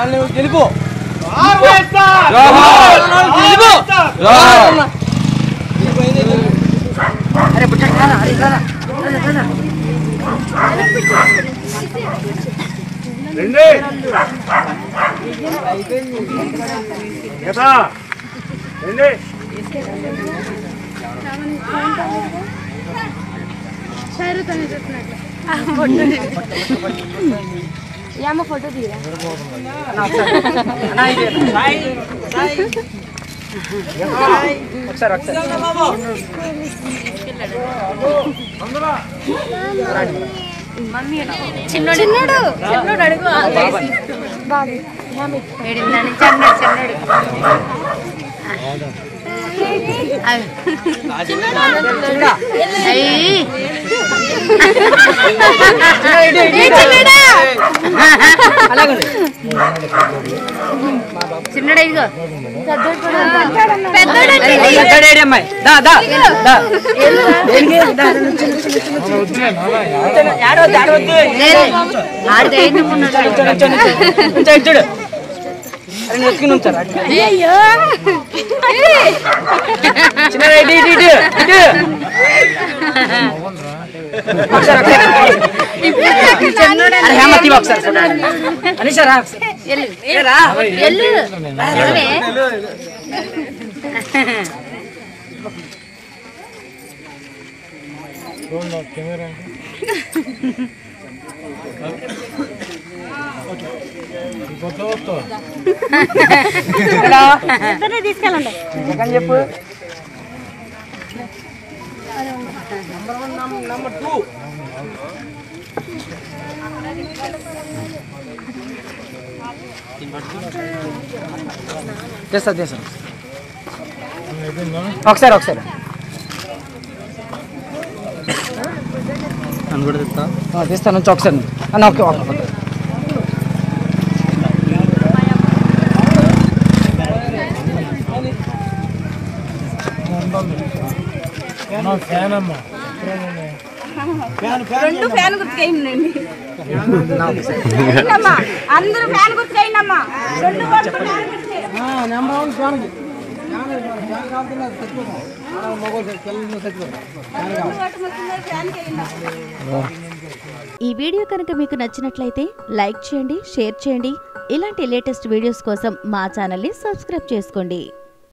వాళ్ళు గెలుపు అరే పుట్టండి రారా, అరే రారా, రారా, రారా. యామ ఫోటో తీరా అన్నా, ఇది ఒకసారి ఒకసారి చిన్నోడు చిన్నోడు చిన్నోడు అడుగు బాబు ఏడిందని చిన్నోడు చిన్నోడు అయ్యి చిన్నడా ఇదిగో పెద్దోడేడి అమ్మాయి దా దా దా దేనికి? దా, దా, ఏడవద్దు, ఏడవద్దు. ఆడు ధైర్యం ఉన్నాడు ఉంచండి, ఉంచండి. ఉంచండి, ఉంచండి. అరే నేను ఎత్తుకుని ఉంచారు అట్లా. అయ్యో చిన్నగా ఇటు, ఇటు, ఇటు, ఇటు. ఒకసారి, ఒకసారి. అరే హేమతి ఒకసారి ఫోటో. అనీషా రా ఒకసారి. ఎల్లు ఏ రా. ఎల్లు ఎల్లవే ఎలా? ఇద్దరే తీసుకెళ్ళండి ఎక్కని చెప్పు తెస్తా తెస్తా ఒకసారి ఒకసారి ఆ, తెస్తాను నుంచి ఒకసారి అన్న ఓకే ఓకే రెండు ఫ్యాన్ గుర్తుకేయండి అమ్మా అందరూ ఫ్యాన్ గుర్తుకేయండి అమ్మా రెండు పట్టుకు ఫ్యాన్ గుర్తుకేయండి. రెండు పట్టుకు ఫ్యాన్ కేయండి అమ్మా. ఈ వీడియో కనుక మీకు నచ్చినట్లయితే లైక్ చేయండి షేర్ చేయండి ఇలాంటి లేటెస్ట్ వీడియోస్ కోసం మా ఛానల్ని సబ్స్క్రైబ్ చేసుకోండి